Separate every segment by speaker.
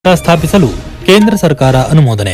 Speaker 1: ಸ್ಥಾಪಿಸಲು ಕೇಂದ್ರ ಸರ್ಕಾರ ಅನುಮೋದನೆ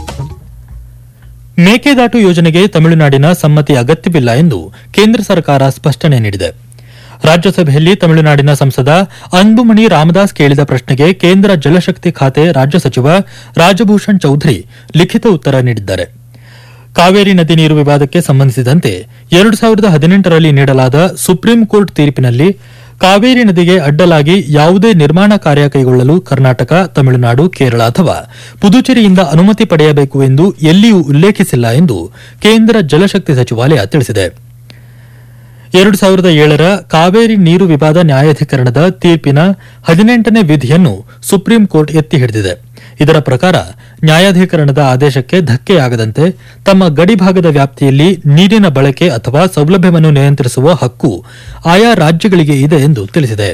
Speaker 1: ಮೇಕೆದಾಟು ಯೋಜನೆಗೆ ತಮಿಳುನಾಡಿನ ಸಮ್ಮತಿ ಅಗತ್ಯವಿಲ್ಲ ಎಂದು ಕೇಂದ್ರ ಸರ್ಕಾರ ಸ್ಪಷ್ಟನೆ ನೀಡಿದೆ ರಾಜ್ಯಸಭೆಯಲ್ಲಿ ತಮಿಳುನಾಡಿನ ಸಂಸದ ಅನ್ಬುಮಣಿ ರಾಮದಾಸ್ ಕೇಳಿದ ಪ್ರಶ್ನೆಗೆ ಕೇಂದ್ರ ಜಲಶಕ್ತಿ ಖಾತೆ ರಾಜ್ಯ ಸಚಿವ ರಾಜಭೂಷಣ್ ಚೌಧರಿ ಲಿಖಿತ ಉತ್ತರ ನೀಡಿದ್ದಾರೆ ಕಾವೇರಿ ನದಿ ನೀರು ವಿವಾದಕ್ಕೆ ಸಂಬಂಧಿಸಿದಂತೆ ಎರಡು ಸಾವಿರದ ಹದಿನೆಂಟರಲ್ಲಿ ನೀಡಲಾದ ಸುಪ್ರೀಂ ಕೋರ್ಟ್ ತೀರ್ಪಿನಲ್ಲಿ ಕಾವೇರಿ ನದಿಗೆ ಅಡ್ಡಲಾಗಿ ಯಾವುದೇ ನಿರ್ಮಾಣ ಕಾರ್ಯ ಕೈಗೊಳ್ಳಲು ಕರ್ನಾಟಕ ತಮಿಳುನಾಡು ಕೇರಳ ಅಥವಾ ಪುದುಚೇರಿಯಿಂದ ಅನುಮತಿ ಪಡೆಯಬೇಕು ಎಂದು ಎಲ್ಲಿಯೂ ಉಲ್ಲೇಖಿಸಿಲ್ಲ ಎಂದು ಕೇಂದ್ರ ಜಲಶಕ್ತಿ ಸಚಿವಾಲಯ ತಿಳಿಸಿದೆ ಎರಡು ಸಾವಿರದ ಏಳರ ಕಾವೇರಿ ನೀರು ವಿವಾದ ನ್ಯಾಯಾಧಿಕರಣದ ತೀರ್ಪಿನ ಹದಿನೆಂಟನೇ ವಿಧಿಯನ್ನು ಸುಪ್ರೀಂ ಕೋರ್ಟ್ ಎತ್ತಿ ಹಿಡಿದಿದೆ ಇದರ ಪ್ರಕಾರ ನ್ಯಾಯಾಧಿಕರಣದ ಆದೇಶಕ್ಕೆ ಧಕ್ಕೆಯಾಗದಂತೆ ತಮ್ಮ ಗಡಿಭಾಗದ ವ್ಯಾಪ್ತಿಯಲ್ಲಿ ನೀರಿನ ಬಳಕೆ ಅಥವಾ ಸೌಲಭ್ಯವನ್ನು ನಿಯಂತ್ರಿಸುವ ಹಕ್ಕು ಆಯಾ ರಾಜ್ಯಗಳಿಗೆ ಇದೆ ಎಂದು ತಿಳಿಸಿದೆ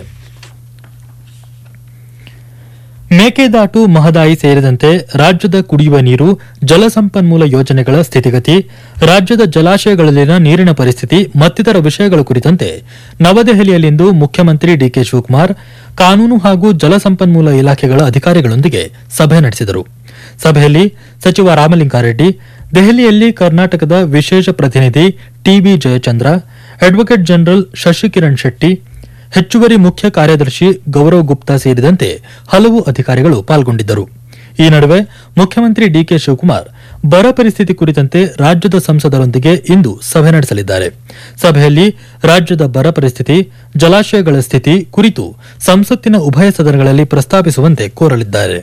Speaker 1: ಮೇಕೆದಾಟು ಮಹದಾಯಿ ಸೇರಿದಂತೆ ರಾಜ್ಯದ ಕುಡಿಯುವ ನೀರು ಜಲಸಂಪನ್ಮೂಲ ಯೋಜನೆಗಳ ಸ್ಥಿತಿಗತಿ ರಾಜ್ಯದ ಜಲಾಶಯಗಳಲ್ಲಿನ ನೀರಿನ ಪರಿಸ್ಥಿತಿ ಮತ್ತಿತರ ವಿಷಯಗಳ ಕುರಿತಂತೆ ನವದೆಹಲಿಯಲ್ಲಿಂದು ಮುಖ್ಯಮಂತ್ರಿ ಡಿಕೆ ಶಿವಕುಮಾರ್ ಕಾನೂನು ಹಾಗೂ ಜಲಸಂಪನ್ಮೂಲ ಇಲಾಖೆಗಳ ಅಧಿಕಾರಿಗಳೊಂದಿಗೆ ಸಭೆ ನಡೆಸಿದರು ಸಭೆಯಲ್ಲಿ ಸಚಿವ ರಾಮಲಿಂಗಾರೆಡ್ಡಿ ದೆಹಲಿಯಲ್ಲಿ ಕರ್ನಾಟಕದ ವಿಶೇಷ ಪ್ರತಿನಿಧಿ TB Jayachandra advocate general Shashikiran Shetty ಹೆಚ್ಚುವರಿ ಮುಖ್ಯ ಕಾರ್ಯದರ್ಶಿ ಗೌರವ್ ಗುಪ್ತಾ ಸೇರಿದಂತೆ ಹಲವು ಅಧಿಕಾರಿಗಳು ಪಾಲ್ಗೊಂಡಿದ್ದರು ಈ ನಡುವೆ ಮುಖ್ಯಮಂತ್ರಿ ಡಿಕೆ ಶಿವಕುಮಾರ್ ಬರ ಪರಿಸ್ಥಿತಿ ಕುರಿತಂತೆ ರಾಜ್ಯದ ಸಂಸದರೊಂದಿಗೆ ಇಂದು ಸಭೆ ನಡೆಸಲಿದ್ದಾರೆ ಸಭೆಯಲ್ಲಿ ರಾಜ್ಯದ ಬರ ಪರಿಸ್ಥಿತಿ ಜಲಾಶಯಗಳ ಸ್ಥಿತಿ ಕುರಿತು ಸಂಸತ್ತಿನ ಉಭಯ ಸದನಗಳಲ್ಲಿ ಪ್ರಸ್ತಾಪಿಸುವಂತೆ ಕೋರಲಿದ್ದಾರೆ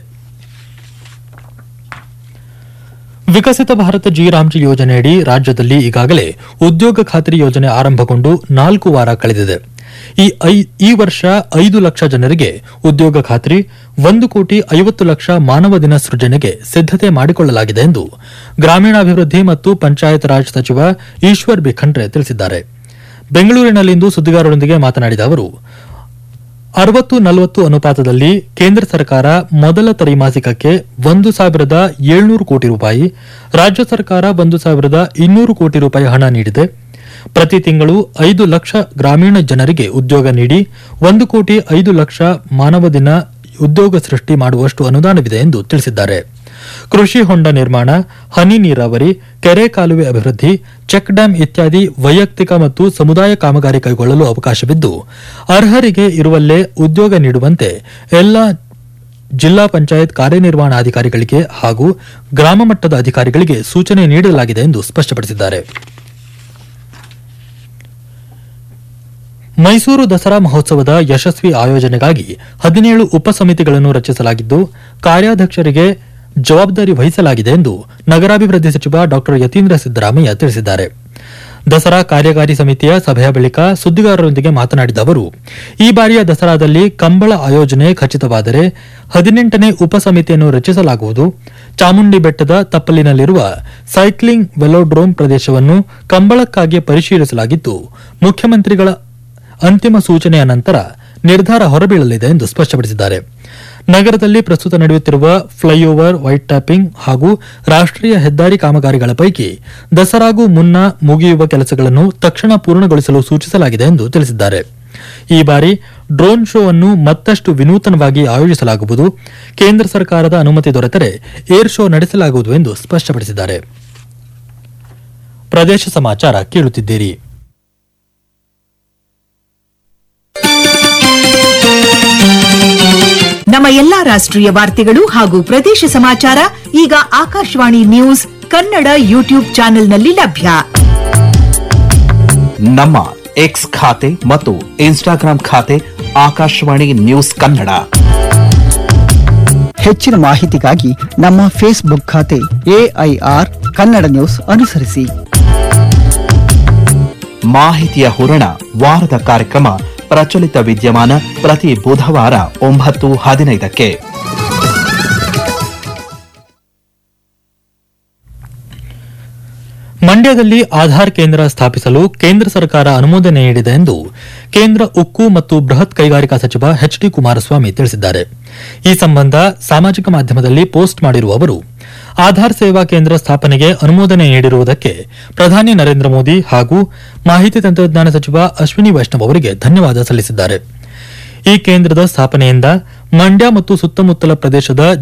Speaker 1: ವಿಕಸಿತ ಭಾರತ ಜಿ ರಾಮ್ಜಿ ಯೋಜನೆಯಡಿ ರಾಜ್ಯದಲ್ಲಿ ಈಗಾಗಲೇ ಉದ್ಯೋಗ ಖಾತ್ರಿ ಯೋಜನೆ ಆರಂಭಗೊಂಡು ನಾಲ್ಕು ವಾರ ಕಳೆದಿದೆ ಈ ಐ- ಈ ವರ್ಷ ಐದು ಲಕ್ಷ ಜನರಿಗೆ ಉದ್ಯೋಗ ಖಾತ್ರಿ ಒಂದು ಕೋಟಿ ಐವತ್ತು ಲಕ್ಷ ಮಾನವ ದಿನ ಸೃಜನೆಗೆ ಸಿದ್ದತೆ ಮಾಡಿಕೊಳ್ಳಲಾಗಿದೆ ಎಂದು ಗ್ರಾಮೀಣಾಭಿವೃದ್ಧಿ ಮತ್ತು ಪಂಚಾಯತ್ ರಾಜ್ ಸಚಿವ ಈಶ್ವರ್ ಬಿ ಖಂಡ್ರೆ ತಿಳಿಸಿದ್ದಾರೆ ಬೆಂಗಳೂರಿನಲ್ಲಿಂದು ಸುದ್ದಿಗಾರರೊಂದಿಗೆ ಮಾತನಾಡಿದ ಅವರು ಅರವತ್ತು ನಲವತ್ತು ಅನುಪಾತದಲ್ಲಿ ಕೇಂದ್ರ ಸರ್ಕಾರ ಮೊದಲ ತ್ರೈಮಾಸಿಕಕ್ಕೆ ಒಂದು ಸಾವಿರದ ಏಳ್ನೂರು ಕೋಟಿ ರೂಪಾಯಿ ರಾಜ್ಯ ಸರ್ಕಾರ ಒಂದು ಸಾವಿರದ ಇನ್ನೂರು ಕೋಟಿ ರೂಪಾಯಿ ಹಣ ನೀಡಿದೆ ಪ್ರತಿ ತಿಂಗಳು ಐದು ಲಕ್ಷ ಗ್ರಾಮೀಣ ಜನರಿಗೆ ಉದ್ಯೋಗ ನೀಡಿ ಒಂದು ಕೋಟಿ ಐದು ಲಕ್ಷ ಮಾನವ ದಿನ ಉದ್ಯೋಗ ಸೃಷ್ಟಿ ಮಾಡುವಷ್ಟು ಅನುದಾನವಿದೆ ಎಂದು ತಿಳಿಸಿದ್ದಾರೆ ಕೃಷಿ ಹೊಂಡ ನಿರ್ಮಾಣ ಹನಿ ನೀರಾವರಿ ಕೆರೆ ಕಾಲುವೆ ಅಭಿವೃದ್ಧಿ ಚೆಕ್ ಡ್ಯಾಂ ಇತ್ಯಾದಿ ವೈಯಕ್ತಿಕ ಮತ್ತು ಸಮುದಾಯ ಕಾಮಗಾರಿ ಕೈಗೊಳ್ಳಲು ಅವಕಾಶವಿದ್ದು ಅರ್ಹರಿಗೆ ಇರುವಲ್ಲೇ ಉದ್ಯೋಗ ನೀಡುವಂತೆ ಎಲ್ಲ ಜಿಲ್ಲಾ ಪಂಚಾಯತ್ ಕಾರ್ಯನಿರ್ವಹಣಾಧಿಕಾರಿಗಳಿಗೆ ಹಾಗೂ ಗ್ರಾಮ ಮಟ್ಟದ ಅಧಿಕಾರಿಗಳಿಗೆ ಸೂಚನೆ ನೀಡಲಾಗಿದೆ ಎಂದು ಸ್ಪಷ್ಟಪಡಿಸಿದ್ದಾರೆ ಮೈಸೂರು ದಸರಾ ಮಹೋತ್ಸವದ ಯಶಸ್ವಿ ಆಯೋಜನೆಗಾಗಿ ಹದಿನೇಳು ಉಪಸಮಿತಿಗಳನ್ನು ರಚಿಸಲಾಗಿದ್ದು ಕಾರ್ಯಾಧ್ಯಕ್ಷರಿಗೆ ಜವಾಬ್ದಾರಿ ವಹಿಸಲಾಗಿದೆ ಎಂದು ನಗರಾಭಿವೃದ್ಧಿ ಸಚಿವ ಡಾ ಯತೀಂದ್ರ ಸಿದ್ದರಾಮಯ್ಯ ತಿಳಿಸಿದ್ದಾರೆ ದಸರಾ ಕಾರ್ಯಕಾರಿ ಸಮಿತಿಯ ಸಭೆಯ ಬಳಿಕ ಸುದ್ದಿಗಾರರೊಂದಿಗೆ ಮಾತನಾಡಿದ ಅವರು ಈ ಬಾರಿಯ ದಸರಾದಲ್ಲಿ ಕಂಬಳ ಆಯೋಜನೆ ಖಚಿತವಾದರೆ ಹದಿನೆಂಟನೇ ಉಪಸಮಿತಿಯನ್ನು ರಚಿಸಲಾಗುವುದು ಚಾಮುಂಡಿ ಬೆಟ್ಟದ ತಪ್ಪಲಿನಲ್ಲಿರುವ ಸೈಕ್ಲಿಂಗ್ ವೆಲೋಡ್ರೋಮ್ ಪ್ರದೇಶವನ್ನು ಕಂಬಳಕ್ಕಾಗಿ ಪರಿಶೀಲಿಸಲಾಗಿದ್ದು ಮುಖ್ಯಮಂತ್ರಿಗಳ ಅಂತಿಮ ಸೂಚನೆಯ ನಂತರ ನಿರ್ಧಾರ ಹೊರಬೀಳಲಿದೆ ಎಂದು ಸ್ಪಷ್ಟಪಡಿಸಿದ್ದಾರೆ ನಗರದಲ್ಲಿ ಪ್ರಸ್ತುತ ನಡೆಯುತ್ತಿರುವ ಫ್ಲೈಓವರ್ ವೈಟ್ ಟ್ಯಾಪಿಂಗ್ ಹಾಗೂ ರಾಷ್ಟ್ರೀಯ ಹೆದ್ದಾರಿ ಕಾಮಗಾರಿಗಳ ಪೈಕಿ ದಸರಾಗೂ ಮುನ್ನ ಮುಗಿಯುವ ಕೆಲಸಗಳನ್ನು ತಕ್ಷಣ ಪೂರ್ಣಗೊಳಿಸಲು ಸೂಚಿಸಲಾಗಿದೆ ಎಂದು ತಿಳಿಸಿದ್ದಾರೆ ಈ ಬಾರಿ ಡ್ರೋನ್ ಶೋ ಅನ್ನು ಮತ್ತಷ್ಟು ವಿನೂತನವಾಗಿ ಆಯೋಜಿಸಲಾಗುವುದು ಕೇಂದ್ರ ಸರ್ಕಾರದ ಅನುಮತಿ ದೊರೆತರೆ ಏರ್ ಶೋ ನಡೆಸಲಾಗುವುದು ಎಂದು ಸ್ಪಷ್ಟಪಡಿಸಿದ್ದಾರೆ ಪ್ರದೇಶ ಸಮಾಚಾರ ಕೇಳುತ್ತಿದ್ದೀರಿ
Speaker 2: ನಮ್ಮ ಎಲ್ಲಾ ರಾಷ್ಟ್ರೀಯ ವಾರ್ತೆಗಳು ಹಾಗೂ ಪ್ರದೇಶ ಸಮಾಚಾರ ಈಗ ಆಕಾಶವಾಣಿ ನ್ಯೂಸ್ ಕನ್ನಡ ಯೂಟ್ಯೂಬ್ ಚಾನೆಲ್ನಲ್ಲಿ ಲಭ್ಯ
Speaker 3: ನಮ್ಮ ಎಕ್ಸ್ ಖಾತೆ ಮತ್ತು ಇನ್ಸ್ಟಾಗ್ರಾಂ ಖಾತೆ ಆಕಾಶವಾಣಿ ನ್ಯೂಸ್ ಕನ್ನಡ
Speaker 4: ಹೆಚ್ಚಿನ ಮಾಹಿತಿಗಾಗಿ ನಮ್ಮ ಫೇಸ್ಬುಕ್ ಖಾತೆ ಎಐಆರ್ ಕನ್ನಡ ನ್ಯೂಸ್ ಅನುಸರಿಸಿ
Speaker 3: ಮಾಹಿತಿಯ ಹೂರಣ ವಾರದ ಕಾರ್ಯಕ್ರಮ ಪ್ರಚಲಿತ ವಿದ್ಯಮಾನ ಪ್ರತಿ ಬುಧವಾರ ಒಂಬತ್ತು ಹದಿನೈದಕ್ಕೆ
Speaker 1: ಮಂಡ್ಯದಲ್ಲಿ ಆಧಾರ್ ಕೇಂದ್ರ ಸ್ಥಾಪಿಸಲು ಕೇಂದ್ರ ಸರ್ಕಾರ ಅನುಮೋದನೆ ನೀಡಿದೆ ಎಂದು ಕೇಂದ್ರ ಉಕ್ಕು ಮತ್ತು ಬೃಹತ್ ಕೈಗಾರಿಕಾ ಸಚಿವ ಎಚ್ ಡಿ ಕುಮಾರಸ್ವಾಮಿ ತಿಳಿಸಿದ್ದಾರೆ ಈ ಸಂಬಂಧ ಸಾಮಾಜಿಕ ಮಾಧ್ಯಮದಲ್ಲಿ ಪೋಸ್ಟ್ ಮಾಡಿರುವ ಅವರು ಆಧಾರ್ ಸೇವಾ ಕೇಂದ್ರ ಸ್ಥಾಪನೆಗೆ ಅನುಮೋದನೆ ನೀಡಿರುವುದಕ್ಕೆ ಪ್ರಧಾನಿ ನರೇಂದ್ರ ಮೋದಿ ಹಾಗೂ ಮಾಹಿತಿ ತಂತ್ರಜ್ಞಾನ ಸಚಿವ ಅಶ್ವಿನಿ ವೈಷ್ಣವ್ ಅವರಿಗೆ ಧನ್ಯವಾದ ಸಲ್ಲಿಸಿದ್ದಾರೆ ಈ ಕೇಂದ್ರದ ಸ್ಥಾಪನೆಯಿಂದ ಮಂಡ್ಯ ಮತ್ತು ಸುತ್ತಮುತ್ತಲ ಪ್ರದೇಶದ